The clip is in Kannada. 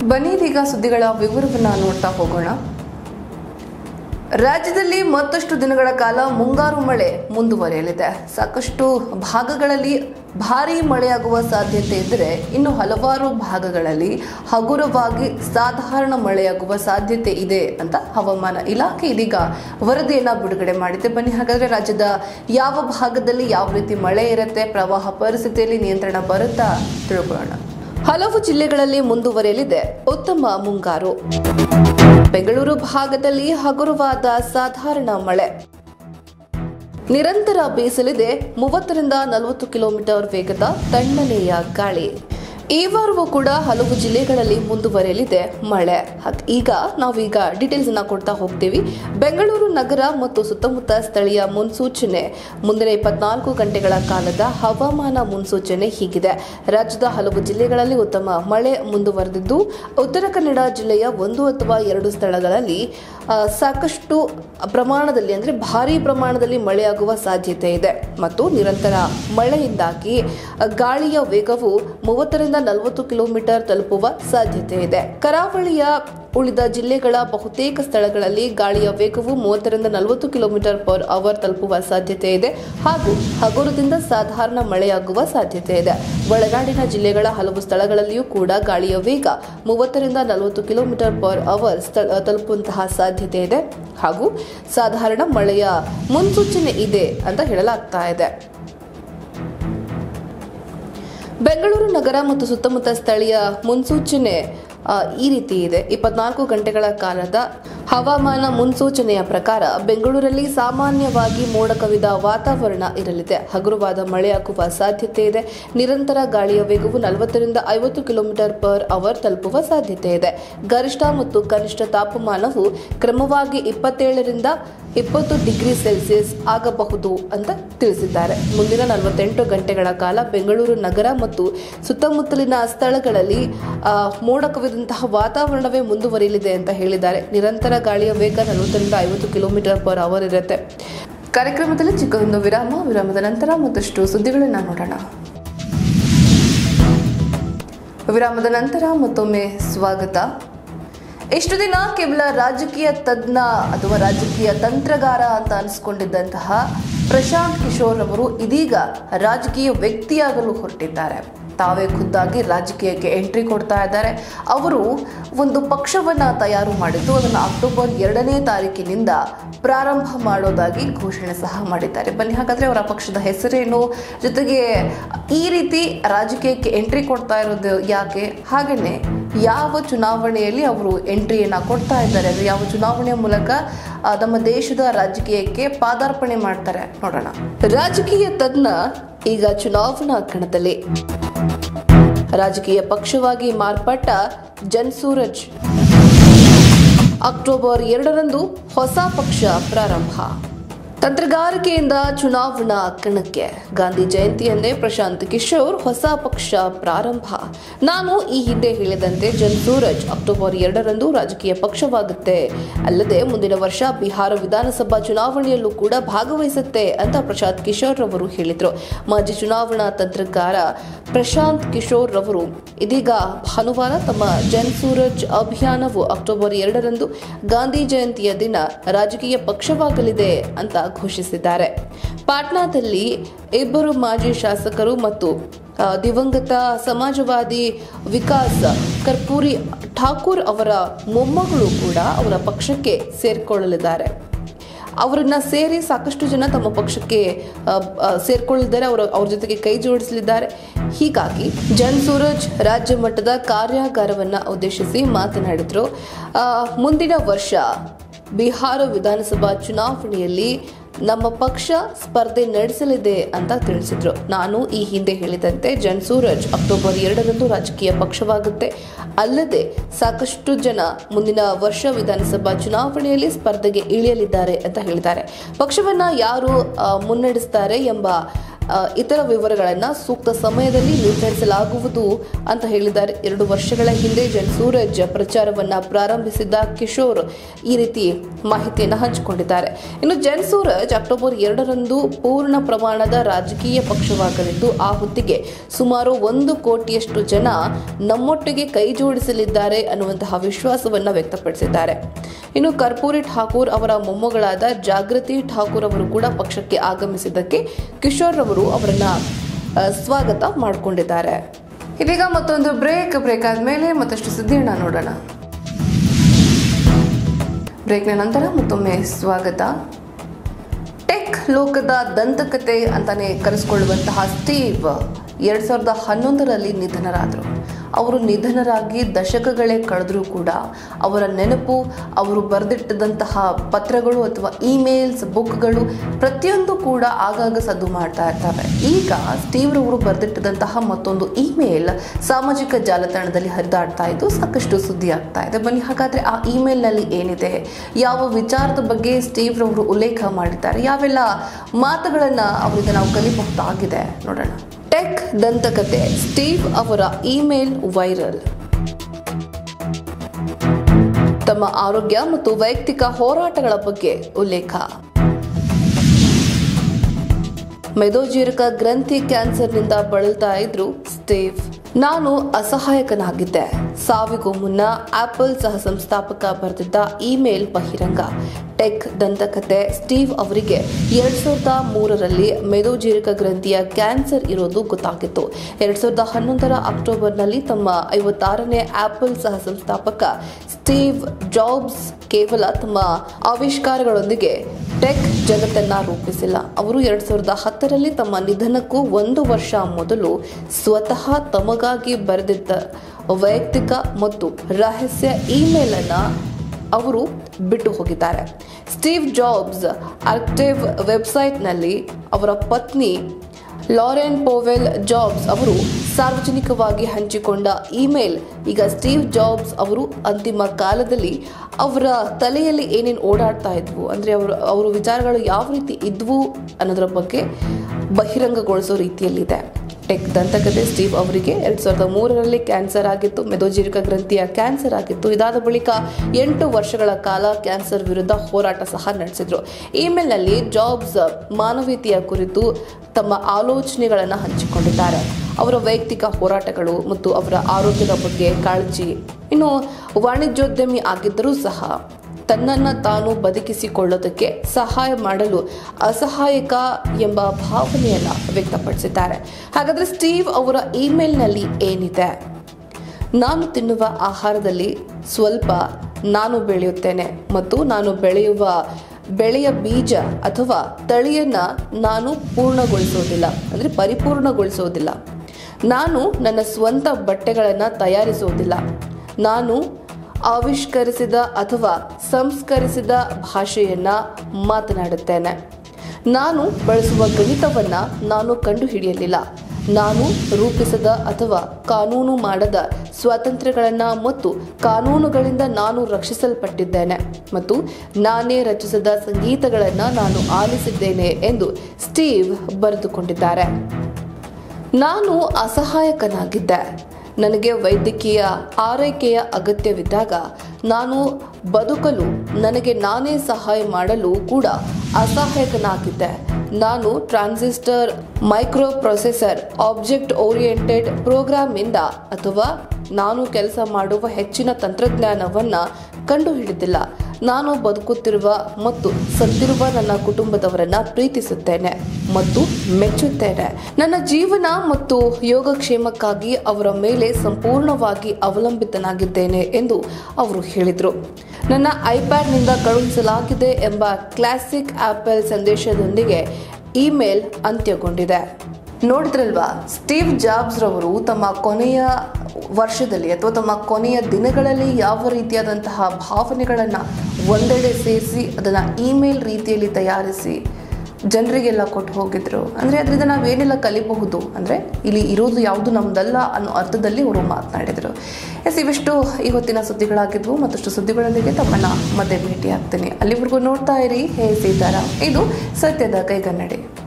ಬನ್ನಿ ಇದೀಗ ಸುದ್ದಿಗಳ ವಿವರವನ್ನ ನೋಡ್ತಾ ಹೋಗೋಣ ರಾಜ್ಯದಲ್ಲಿ ಮತ್ತಷ್ಟು ದಿನಗಳ ಕಾಲ ಮುಂಗಾರು ಮಳೆ ಮುಂದುವರಿಯಲಿದೆ ಸಾಕಷ್ಟು ಭಾಗಗಳಲ್ಲಿ ಭಾರೀ ಮಳೆಯಾಗುವ ಸಾಧ್ಯತೆ ಇದ್ದರೆ ಇನ್ನು ಹಲವಾರು ಭಾಗಗಳಲ್ಲಿ ಹಗುರವಾಗಿ ಸಾಧಾರಣ ಮಳೆಯಾಗುವ ಸಾಧ್ಯತೆ ಇದೆ ಅಂತ ಹವಾಮಾನ ಇಲಾಖೆ ಇದೀಗ ವರದಿಯನ್ನ ಬಿಡುಗಡೆ ಮಾಡಿದೆ ಬನ್ನಿ ಹಾಗಾದ್ರೆ ರಾಜ್ಯದ ಯಾವ ಭಾಗದಲ್ಲಿ ಯಾವ ರೀತಿ ಮಳೆ ಇರುತ್ತೆ ಪ್ರವಾಹ ಪರಿಸ್ಥಿತಿಯಲ್ಲಿ ನಿಯಂತ್ರಣ ಬರುತ್ತಾ ತಿಳ್ಕೊಳ್ಳೋಣ ಹಲವು ಜಿಲ್ಲೆಗಳಲ್ಲಿ ಮುಂದುವರಿಯಲಿದೆ ಉತ್ತಮ ಮುಂಗಾರು ಬೆಂಗಳೂರು ಭಾಗದಲ್ಲಿ ಹಗುರವಾದ ಸಾಧಾರಣ ಮಳೆ ನಿರಂತರ ಬೀಸಲಿದೆ ಮೂವತ್ತರಿಂದ ನಲವತ್ತು ಕಿಲೋಮೀಟರ್ ವೇಗದ ತಣ್ಣನೆಯ ಗಾಳಿ ಈ ವಾರವೂ ಕೂಡ ಹಲವು ಜಿಲ್ಲೆಗಳಲ್ಲಿ ಮುಂದುವರಿಯಲಿದೆ ಮಳೆ ಹಾಗ್- ಈಗ ನಾವೀಗ ಡೀಟೇಲ್ಸ್ ಅನ್ನ ಕೊಡ್ತಾ ಹೋಗ್ತೀವಿ ಬೆಂಗಳೂರು ನಗರ ಮತ್ತು ಸುತ್ತಮುತ್ತ ಸ್ಥಳೀಯ ಮುನ್ಸೂಚನೆ ಮುಂದಿನ ಇಪ್ಪತ್ನಾಲ್ಕು ಗಂಟೆಗಳ ಕಾಲದ ಹವಾಮಾನ ಮುನ್ಸೂಚನೆ ಹೀಗಿದೆ ರಾಜ್ಯದ ಹಲವು ಜಿಲ್ಲೆಗಳಲ್ಲಿ ಉತ್ತಮ ಮಳೆ ಮುಂದುವರೆದಿದ್ದು ಉತ್ತರ ಕನ್ನಡ ಜಿಲ್ಲೆಯ ಒಂದು ಅಥವಾ ಎರಡು ಸ್ಥಳಗಳಲ್ಲಿ ಆ, ಸಾಕಷ್ಟು ಪ್ರಮಾಣದಲ್ಲಿ ಅಂದರೆ ಭಾರೀ ಪ್ರಮಾಣದಲ್ಲಿ ಮಳೆಯಾಗುವ ಸಾಧ್ಯತೆ ಇದೆ ಮತ್ತು ನಿರಂತರ ಮಳೆಯಿಂದಾಗಿ ಆ, ಗಾಳಿಯ ವೇಗವು ಮೂವತ್ತರಿಂದ ನಲವತ್ತು ಕಿಲೋಮೀಟರ್ ತಲುಪುವ ಸಾಧ್ಯತೆ ಇದೆ ಕರಾವಳಿಯ ಉಳಿದ ಜಿಲ್ಲೆಗಳ ಬಹುತೇಕ ಸ್ಥಳಗಳಲ್ಲಿ ಗಾಳಿಯ ವೇಗವು ಮೂವತ್ತರಿಂದ ನಲವತ್ತು ಕಿಲೋಮೀಟರ್ ಪರ್ ಅವರ್ ತಲುಪುವ ಸಾಧ್ಯತೆ ಇದೆ ಹಾಗೂ ಹಗುರದಿಂದ ಸಾಧಾರಣ ಮಳೆಯಾಗುವ ಸಾಧ್ಯತೆ ಇದೆ ಒಳನಾಡಿನ ಜಿಲ್ಲೆಗಳ ಹಲವು ಸ್ಥಳಗಳಲ್ಲಿಯೂ ಕೂಡ ಗಾಳಿಯ ವೇಗ ಮೂವತ್ತರಿಂದ ನಲವತ್ತು ಕಿಲೋಮೀಟರ್ ಪರ್ ಅವರ್ ಸ್ಥಳ ತಲುಪುವಂತಹ ಸಾಧ್ಯತೆ ಇದೆ ಹಾಗೂ ಸಾಧಾರಣ ಮಳೆಯ ಮುನ್ಸೂಚನೆ ಇದೆ ಅಂತ ಹೇಳಲಾಗ್ತಾ ಇದೆ ಬೆಂಗಳೂರು ನಗರ ಮತ್ತು ಸುತ್ತಮುತ್ತ ಸ್ಥಳೀಯ ಮುನ್ಸೂಚನೆ ಆ, ಈ ರೀತಿ ಇದೆ ಇಪ್ಪತ್ನಾಲ್ಕು ಗಂಟೆಗಳ ಕಾಲದ ಹವಾಮಾನ ಮುನ್ಸೂಚನೆಯ ಪ್ರಕಾರ ಬೆಂಗಳೂರಲ್ಲಿ ಸಾಮಾನ್ಯವಾಗಿ ಮೋಡ ಕವಿದ ವಾತಾವರಣ ಇರಲಿದೆ ಹಗುರವಾದ ಮಳೆಯಾಗುವ ಸಾಧ್ಯತೆ ಇದೆ ನಿರಂತರ ಗಾಳಿಯ ವೇಗವು ನಲವತ್ತರಿಂದ ಐವತ್ತು ಕಿಲೋಮೀಟರ್ ಪರ್ ಅವರ್ ತಲುಪುವ ಸಾಧ್ಯತೆ ಇದೆ ಗರಿಷ್ಠ ಮತ್ತು ಕನಿಷ್ಠ ತಾಪಮಾನವು ಕ್ರಮವಾಗಿ ಇಪ್ಪತ್ತೇಳರಿಂದ ಇಪ್ಪತ್ತು ಡಿಗ್ರಿ ಸೆಲ್ಸಿಯಸ್ ಆಗಬಹುದು ಅಂತ ತಿಳಿಸಿದ್ದಾರೆ ಮುಂದಿನ ನಲವತ್ತೆಂಟು ಗಂಟೆಗಳ ಕಾಲ ಬೆಂಗಳೂರು ನಗರ ಮತ್ತು ಸುತ್ತಮುತ್ತಲಿನ ಸ್ಥಳಗಳಲ್ಲಿ ಆ, ಮೋಡ ಕವಿದಂತಹ ವಾತಾವರಣವೇ ಮುಂದುವರಿಯಲಿದೆ ಅಂತ ಹೇಳಿದ್ದಾರೆ ನಿರಂತರ ಗಾಳಿಯ ವೇಗ ನಲವತ್ತರಿಂದ ಐವತ್ತು ಕಿಲೋಮೀಟರ್ ಪರ್ ಅವರ್ ಇರುತ್ತೆ ಕಾರ್ಯಕ್ರಮದಲ್ಲಿ ಚಿಕ್ಕದೊಂದು ವಿರಾಮ ವಿರಾಮದ ನಂತರ ಮತ್ತಷ್ಟು ಸುದ್ದಿಗಳನ್ನು ನೋಡೋಣ ವಿರಾಮದ ನಂತರ ಮತ್ತೊಮ್ಮೆ ಸ್ವಾಗತ ಇಷ್ಟು ದಿನ ಕೇವಲ ರಾಜಕೀಯ ತಜ್ಞ ಅಥವಾ ರಾಜಕೀಯ ತಂತ್ರಗಾರ ಅಂತ ಅನಿಸ್ಕೊಂಡಿದ್ದಂತಹ ಪ್ರಶಾಂತ್ ಕಿಶೋರ್ ಅವರು ಇದೀಗ ರಾಜಕೀಯ ವ್ಯಕ್ತಿಯಾಗಲು ಹೊರಟಿದ್ದಾರೆ ತಾವೇ ಖುದ್ದಾಗಿ ರಾಜಕೀಯಕ್ಕೆ ಎಂಟ್ರಿ ಕೊಡ್ತಾ ಇದ್ದಾರೆ ಅವರು ಒಂದು ಪಕ್ಷವನ್ನ ತಯಾರು ಮಾಡಿದ್ದು ಅದನ್ನು ಅಕ್ಟೋಬರ್ ಎರಡನೇ ತಾರೀಕಿನಿಂದ ಪ್ರಾರಂಭ ಮಾಡೋದಾಗಿ ಘೋಷಣೆ ಸಹ ಮಾಡಿದ್ದಾರೆ ಬನ್ನಿ ಹಾಗಾದ್ರೆ ಅವರ ಪಕ್ಷದ ಹೆಸರೇನು ಜೊತೆಗೆ ಈ ರೀತಿ ರಾಜಕೀಯಕ್ಕೆ ಎಂಟ್ರಿ ಕೊಡ್ತಾ ಇರೋದು ಯಾಕೆ ಹಾಗೆಯೇ ಯಾವ ಚುನಾವಣೆಯಲ್ಲಿ ಅವರು ಎಂಟ್ರಿಯನ್ನ ಕೊಡ್ತಾ ಇದ್ದಾರೆ ಅಂದ್ರೆ ಯಾವ ಚುನಾವಣೆಯ ಮೂಲಕ ಆ, ನಮ್ಮ ದೇಶದ ರಾಜಕೀಯಕ್ಕೆ ಪಾದಾರ್ಪಣೆ ಮಾಡ್ತಾರೆ ನೋಡೋಣ ರಾಜಕೀಯ ತಜ್ಞ ಈಗ ಚುನಾವಣಾ ಕಣದಲ್ಲಿ ರಾಜಕೀಯ ಪಕ್ಷವಾಗಿ ಮಾರ್ಪಟ್ಟ ಜನ್ಸೂರಜ್ ಅಕ್ಟೋಬರ್ ಎರಡರಂದು ಹೊಸ ಪಕ್ಷ ಪ್ರಾರಂಭ ತಂತ್ರಗಾರಿಕೆಯಿಂದ ಚುನಾವಣಾ ಕಣಕ್ಕೆ ಗಾಂಧಿ ಜಯಂತಿಯಂದೇ ಪ್ರಶಾಂತ್ ಕಿಶೋರ್ ಹೊಸ ಪಕ್ಷ ಪ್ರಾರಂಭ ನಾನು ಈ ಹಿಂದೆ ಹೇಳಿದಂತೆ ಜನ್ ಸೂರಜ್ ಅಕ್ಟೋಬರ್ ಎರಡರಂದು ರಾಜಕೀಯ ಪಕ್ಷವಾಗುತ್ತೆ ಅಲ್ಲದೆ ಮುಂದಿನ ವರ್ಷ ಬಿಹಾರ ವಿಧಾನಸಭಾ ಚುನಾವಣೆಯಲ್ಲೂ ಕೂಡ ಭಾಗವಹಿಸುತ್ತೆ ಅಂತ ಪ್ರಶಾಂತ್ ಕಿಶೋರ್ ರವರು ಹೇಳಿದರು ಮಾಜಿ ಚುನಾವಣಾ ತಂತ್ರಗಾರ ಪ್ರಶಾಂತ್ ಕಿಶೋರ್ ರವರು ಇದೀಗ ಭಾನುವಾರ ತಮ್ಮ ಜನ್ ಸೂರಜ್ ಅಭಿಯಾನವು ಅಕ್ಟೋಬರ್ ಎರಡರಂದು ಗಾಂಧಿ ಜಯಂತಿಯ ದಿನ ರಾಜಕೀಯ ಪಕ್ಷವಾಗಲಿದೆ ಅಂತ ಘೋಷಿಸಿದ್ದಾರೆ ಪಾಟ್ನಾದಲ್ಲಿ ಇಬ್ಬರು ಮಾಜಿ ಶಾಸಕರು ಮತ್ತು ಆ, ದಿವಂಗತ ಸಮಾಜವಾದಿ ವಿಕಾಸ್ ಕರ್ಪೂರಿ ಠಾಕೂರ್ ಅವರ ಮೊಮ್ಮಗಳು ಕೂಡ ಅವರ ಪಕ್ಷಕ್ಕೆ ಸೇರಿಕೊಳ್ಳಲಿದ್ದಾರೆ ಅವರನ್ನ ಸೇರಿ ಸಾಕಷ್ಟು ಜನ ತಮ್ಮ ಪಕ್ಷಕ್ಕೆ ಆ, ಆ, ಸೇರ್ಕೊಳ್ಳಿದ್ದಾರೆ ಅವರ ಅವ್ರ ಜೊತೆಗೆ ಕೈ ಜೋಡಿಸಲಿದ್ದಾರೆ ಹೀಗಾಗಿ ಜನ್ ಸೂರಜ್ ರಾಜ್ಯ ಮಟ್ಟದ ಕಾರ್ಯಾಗಾರವನ್ನ ಉದ್ದೇಶಿಸಿ ಮಾತನಾಡಿದ್ರು ಆ, ಮುಂದಿನ ವರ್ಷ ಬಿಹಾರ ವಿಧಾನಸಭಾ ಚುನಾವಣೆಯಲ್ಲಿ ನಮ್ಮ ಪಕ್ಷ ಸ್ಪರ್ಧೆ ನಡೆಸಲಿದೆ ಅಂತ ತಿಳಿಸಿದ್ರು ನಾನು ಈ ಹಿಂದೆ ಹೇಳಿದಂತೆ ಜನ್ ಸೂರಜ್ ಅಕ್ಟೋಬರ್ ಎರಡರಂದು ರಾಜಕೀಯ ಪಕ್ಷವಾಗುತ್ತೆ ಅಲ್ಲದೆ ಸಾಕಷ್ಟು ಜನ ಮುಂದಿನ ವರ್ಷ ವಿಧಾನಸಭಾ ಚುನಾವಣೆಯಲ್ಲಿ ಸ್ಪರ್ಧೆಗೆ ಇಳಿಯಲಿದ್ದಾರೆ ಅಂತ ಹೇಳಿದ್ದಾರೆ ಪಕ್ಷವನ್ನ ಯಾರು ಆ, ಮುನ್ನಡೆಸ್ತಾರೆ ಎಂಬ ಆ, ಇತರ ವಿವರಗಳನ್ನು ಸೂಕ್ತ ಸಮಯದಲ್ಲಿ ನಿರ್ಧರಿಸಲಾಗುವುದು ಅಂತ ಹೇಳಿದ್ದಾರೆ ಎರಡು ವರ್ಷಗಳ ಹಿಂದೆ ಜನ್ ಸೂರಜ್ ಪ್ರಚಾರವನ್ನ ಪ್ರಾರಂಭಿಸಿದ್ದ ಕಿಶೋರ್ ಈ ರೀತಿ ಮಾಹಿತಿಯನ್ನು ಹಂಚಿಕೊಂಡಿದ್ದಾರೆ ಇನ್ನು ಜನ್ ಸೂರಜ್ ಅಕ್ಟೋಬರ್ ಎರಡರಂದು ಪೂರ್ಣ ಪ್ರಮಾಣದ ರಾಜಕೀಯ ಪಕ್ಷವಾಗಲಿದ್ದು ಆ ಹೊತ್ತಿಗೆ ಸುಮಾರು ಒಂದು ಕೋಟಿಯಷ್ಟು ಜನ ನಮ್ಮೊಟ್ಟಿಗೆ ಕೈ ಜೋಡಿಸಲಿದ್ದಾರೆ ಅನ್ನುವಂತಹ ವಿಶ್ವಾಸವನ್ನ ವ್ಯಕ್ತಪಡಿಸಿದ್ದಾರೆ ಇನ್ನು ಕರ್ಪೂರಿ ಠಾಕೂರ್ ಅವರ ಮೊಮ್ಮಗಳಾದ ಜಾಗೃತಿ ಠಾಕೂರ್ ಅವರು ಕೂಡ ಪಕ್ಷಕ್ಕೆ ಆಗಮಿಸಿದ್ದಕ್ಕೆ ಕಿಶೋರ್ ಅವರು ಅವರನ್ನ ಆ, ಸ್ವಾಗತ ಮಾಡಿಕೊಂಡಿದ್ದಾರೆ ಇದೀಗ ಮತ್ತೊಂದು ಬ್ರೇಕ್ ಬ್ರೇಕ್ ಆದ್ಮೇಲೆ ಮತ್ತಷ್ಟು ಸುದ್ದಿಯನ್ನ ನೋಡೋಣ ಬ್ರೇಕ್ನ ನಂತರ ಮತ್ತೊಮ್ಮೆ ಸ್ವಾಗತ ಟೆಕ್ ಲೋಕದ ದಂತಕತೆ ಅಂತಾನೆ ಕರೆಸಿಕೊಳ್ಳುವಂತಹ ಸ್ಟೀವ್ ಎರಡ್ ಸಾವಿರದ ಹನ್ನೊಂದರಲ್ಲಿ ನಿಧನರಾದರು ಅವರು ನಿಧನರಾಗಿ ದಶಕಗಳೇ ಕಳೆದರೂ ಕೂಡ ಅವರ ನೆನಪು ಅವರು ಬರೆದಿಟ್ಟದಂತಹ ಪತ್ರಗಳು ಅಥವಾ ಇಮೇಲ್ಸ್ ಬುಕ್ಗಳು ಪ್ರತಿಯೊಂದು ಕೂಡ ಆಗಾಗ ಸದ್ದು ಮಾಡ್ತಾ ಇರ್ತವೆ ಈಗ ಸ್ಟೀವ್ ರವರು ಬರೆದಿಟ್ಟದಂತಹ ಮತ್ತೊಂದು ಇಮೇಲ್ ಸಾಮಾಜಿಕ ಜಾಲತಾಣದಲ್ಲಿ ಹರಿದಾಡ್ತಾ ಇದ್ದು ಸಾಕಷ್ಟು ಸುದ್ದಿ ಆಗ್ತಾ ಇದೆ ಬನ್ನಿ ಹಾಗಾದ್ರೆ ಆ ಇಮೇಲ್ನಲ್ಲಿ ಏನಿದೆ ಯಾವ ವಿಚಾರದ ಬಗ್ಗೆ ಸ್ಟೀವ್ ರವರು ಉಲ್ಲೇಖ ಮಾಡಿದ್ದಾರೆ ಯಾವೆಲ್ಲ ಮಾತುಗಳನ್ನ ಅವರಿಂದ ನಾವು ಕಲಿಬಹುದಾಗಿದೆ ನೋಡೋಣ ಟೆಕ್ ದಂತಕತೆ ಸ್ಟೀವ್ ಅವರ ಇಮೇಲ್ ವೈರಲ್ ತಮ್ಮ ಆರೋಗ್ಯ ಮತ್ತು ವೈಯಕ್ತಿಕ ಹೋರಾಟಗಳ ಬಗ್ಗೆ ಉಲ್ಲೇಖ ಮೆದೋಜೀರಕ ಗ್ರಂಥಿ ಕ್ಯಾನ್ಸರ್ನಿಂದ ಬಳಲ್ತಾ ಇದ್ರು ಸ್ಟೀವ್ ನಾನು ಅಸಹಾಯಕನಾಗಿದ್ದೆ ಸಾವಿಗೂ ಮುನ್ನ ಆಪಲ್ ಸಹ ಸಂಸ್ಥಾಪಕ ಬರೆದಿದ್ದ ಇಮೇಲ್ ಬಹಿರಂಗ ಟೆಕ್ ದಂತಕತೆ ಸ್ಟೀವ್ ಅವರಿಗೆ ಎರಡ್ ಸಾವಿರದ ಮೂರರಲ್ಲಿ ಮೆದೋಜೀರಕ ಗ್ರಂಥಿಯ ಕ್ಯಾನ್ಸರ್ ಇರೋದು ಗೊತ್ತಾಗಿತ್ತು ಎರಡ್ ಸಾವಿರದ ಹನ್ನೊಂದರ ಅಕ್ಟೋಬರ್ನಲ್ಲಿ ತಮ್ಮ ಐವತ್ತಾರನೇ ಆಪಲ್ ಸಹ ಸಂಸ್ಥಾಪಕ ಸ್ಟೀವ್ ಜಾಬ್ಸ್ ಕೇವಲ ತಮ್ಮ ಆವಿಷ್ಕಾರಗಳೊಂದಿಗೆ ಟೆಕ್ ಜಗತ್ತನ್ನ ರೂಪಿಸಿಲ್ಲ ಅವರು ಎರಡ್ ಸಾವಿರದ ಹತ್ತರಲ್ಲಿ ತಮ್ಮ ನಿಧನಕ್ಕೂ ಒಂದು ವರ್ಷ ಮೊದಲು ಸ್ವತಃ ತಮಗಾಗಿ ಬರೆದಿದ್ದ ವೈಯಕ್ತಿಕ ಮತ್ತು ರಹಸ್ಯ ಇಮೇಲ್ ಅನ್ನ ಅವರು ಬಿಟ್ಟು ಹೋಗಿದ್ದಾರೆ ಸ್ಟೀವ್ ಜಾಬ್ಸ್ ಆಕ್ಟಿವ್ ವೆಬ್ಸೈಟ್ನಲ್ಲಿ ಅವರ ಪತ್ನಿ ಲಾರೆನ್ ಪೋವೆಲ್ ಜಾಬ್ಸ್ ಅವರು ಸಾರ್ವಜನಿಕವಾಗಿ ಹಂಚಿಕೊಂಡ ಇಮೇಲ್ ಈಗ ಸ್ಟೀವ್ ಜಾಬ್ಸ್ ಅವರು ಅಂತಿಮ ಕಾಲದಲ್ಲಿ ಅವರ ತಲೆಯಲ್ಲಿ ಏನೇನು ಓಡಾಡ್ತಾ ಇದ್ವು ಅಂದರೆ ಅವರು ಅವರ ವಿಚಾರಗಳು ಯಾವ ರೀತಿ ಇದ್ವು ಅನ್ನೋದರ ಬಗ್ಗೆ ಬಹಿರಂಗಗೊಳಿಸೋ ರೀತಿಯಲ್ಲಿದೆ ಟೆಕ್ ದಂತಕತೆ ಸ್ಟೀವ್ ಅವರಿಗೆ ಎರಡ್ ಸಾವಿರದ ಮೂರರಲ್ಲಿ ಕ್ಯಾನ್ಸರ್ ಆಗಿತ್ತು ಮೆದೋಜೀರಕ ಗ್ರಂಥಿಯ ಕ್ಯಾನ್ಸರ್ ಆಗಿತ್ತು ಇದಾದ ಬಳಿಕ ಎಂಟು ವರ್ಷಗಳ ಕಾಲ ಕ್ಯಾನ್ಸರ್ ವಿರುದ್ಧ ಹೋರಾಟ ಸಹ ನಡೆಸಿದ್ರು ಇಮೇಲ್ನಲ್ಲಿ ಜಾಬ್ಸ್ ಮಾನವೀಯತೆಯ ಕುರಿತು ತಮ್ಮ ಆಲೋಚನೆಗಳನ್ನು ಹಂಚಿಕೊಂಡಿದ್ದಾರೆ ಅವರ ವೈಯಕ್ತಿಕ ಹೋರಾಟಗಳು ಮತ್ತು ಅವರ ಆರೋಗ್ಯದ ಬಗ್ಗೆ ಕಾಳಜಿ ಇನ್ನು ವಾಣಿಜ್ಯೋದ್ಯಮಿ ಆಗಿದ್ದರೂ ಸಹ ತನ್ನನ್ನು ತಾನು ಬದುಕಿಸಿಕೊಳ್ಳೋದಕ್ಕೆ ಸಹಾಯ ಮಾಡಲು ಅಸಹಾಯಕ ಎಂಬ ಭಾವನೆಯನ್ನು ವ್ಯಕ್ತಪಡಿಸಿದ್ದಾರೆ ಹಾಗಾದರೆ ಸ್ಟೀವ್ ಅವರ ಇಮೇಲ್ನಲ್ಲಿ ಏನಿದೆ ನಾನು ತಿನ್ನುವ ಆಹಾರದಲ್ಲಿ ಸ್ವಲ್ಪ ನಾನು ಬೆಳೆಯುತ್ತೇನೆ ಮತ್ತು ನಾನು ಬೆಳೆಯುವ ಬೆಳೆಯ ಬೀಜ ಅಥವಾ ತಳಿಯನ್ನ ನಾನು ಪೂರ್ಣಗೊಳಿಸೋದಿಲ್ಲ ಅಂದರೆ ಪರಿಪೂರ್ಣಗೊಳಿಸೋದಿಲ್ಲ ನಾನು ನನ್ನ ಸ್ವಂತ ಬಟ್ಟೆಗಳನ್ನು ತಯಾರಿಸೋದಿಲ್ಲ ನಾನು ಆವಿಷ್ಕರಿಸಿದ ಅಥವಾ ಸಂಸ್ಕರಿಸಿದ ಭಾಷೆಯನ್ನ ಮಾತನಾಡುತ್ತೇನೆ ನಾನು ಬಳಸುವ ಗಣಿತವನ್ನ ನಾನು ಕಂಡುಹಿಡಿಯಲಿಲ್ಲ ನಾನು ರೂಪಿಸದ ಅಥವಾ ಕಾನೂನು ಮಾಡದ ಸ್ವಾತಂತ್ರ್ಯಗಳನ್ನು ಮತ್ತು ಕಾನೂನುಗಳಿಂದ ನಾನು ರಕ್ಷಿಸಲ್ಪಟ್ಟಿದ್ದೇನೆ ಮತ್ತು ನಾನೇ ರಚಿಸಿದ ಸಂಗೀತಗಳನ್ನು ನಾನು ಆಲಿಸಿದ್ದೇನೆ ಎಂದು ಸ್ಟೀವ್ ಬರೆದುಕೊಂಡಿದ್ದಾರೆ ನಾನು ಅಸಹಾಯಕನಾಗಿದ್ದೆ ನನಗೆ ವೈದ್ಯಕೀಯ ಆರೈಕೆಯ ಅಗತ್ಯವಿದ್ದಾಗ ನಾನು ಬದುಕಲು ನನಗೆ ನಾನೇ ಸಹಾಯ ಮಾಡಲು ಕೂಡ ಅಸಹಾಯಕನಾಗಿದ್ದೆ ನಾನು transistor microprocessor object oriented ಪ್ರೋಗ್ರಾಮಿಂದ ಅಥವಾ ನಾನು ಕೆಲಸ ಮಾಡುವ ಹೆಚ್ಚಿನ ತಂತ್ರಜ್ಞಾನವನ್ನು ಕಂಡುಹಿಡಿದಿಲ್ಲ ನಾನು ಬದುಕುತ್ತಿರುವ ಮತ್ತು ಸತ್ತಿರುವ ನನ್ನ ಕುಟುಂಬದವರನ್ನ ಪ್ರೀತಿಸುತ್ತೇನೆ ಮತ್ತು ಮೆಚ್ಚುತ್ತೇನೆ ನನ್ನ ಜೀವನ ಮತ್ತು ಯೋಗಕ್ಷೇಮಕ್ಕಾಗಿ ಅವರ ಮೇಲೆ ಸಂಪೂರ್ಣವಾಗಿ ಅವಲಂಬಿತನಾಗಿದ್ದೇನೆ ಎಂದು ಅವರು ಹೇಳಿದರು ನನ್ನ ಐಪ್ಯಾಡ್ನಿಂದ ಕಳುಹಿಸಲಾಗಿದೆ ಎಂಬ ಕ್ಲಾಸಿಕ್ ಆಪಲ್ ಸಂದೇಶದೊಂದಿಗೆ ಇಮೇಲ್ ಅಂತ್ಯಗೊಂಡಿದೆ ನೋಡಿದ್ರಲ್ವಾ ಸ್ಟೀವ್ ಜಾಬ್ಸ್ ರವರು ತಮ್ಮ ಕೊನೆಯ ವರ್ಷದಲ್ಲಿ ಅಥವಾ ತಮ್ಮ ಕೊನೆಯ ದಿನಗಳಲ್ಲಿ ಯಾವ ರೀತಿಯಾದಂತಹ ಭಾವನೆಗಳನ್ನು ಒಂದೆಡೆ ಸೇರಿಸಿ ಅದನ್ನು ಇಮೇಲ್ ರೀತಿಯಲ್ಲಿ ತಯಾರಿಸಿ ಜನರಿಗೆಲ್ಲ ಕೊಟ್ಟು ಹೋಗಿದ್ರು ಅಂದರೆ ಅದರಿಂದ ನಾವೇನೆಲ್ಲ ಕಲಿಬಹುದು ಅಂದರೆ ಇಲ್ಲಿ ಇರೋದು ಯಾವುದು ನಮ್ದಲ್ಲ ಅನ್ನೋ ಅರ್ಥದಲ್ಲಿ ಅವರು ಮಾತನಾಡಿದರು ಎಸ್ ಇವಿಷ್ಟು ಇವತ್ತಿನ ಸುದ್ದಿಗಳಾಗಿದ್ವು ಮತ್ತಷ್ಟು ಸುದ್ದಿಗಳೊಂದಿಗೆ ತಮ್ಮನ್ನ ಮತ್ತೆ ಭೇಟಿ ಆಗ್ತೀನಿ ಅಲ್ಲಿವರೆಗೂ ನೋಡ್ತಾ ಇರಿ ಹೇ ಸೀತಾರಾಮ್ ಇದು ಸತ್ಯದ ಕೈಗನ್ನಡಿ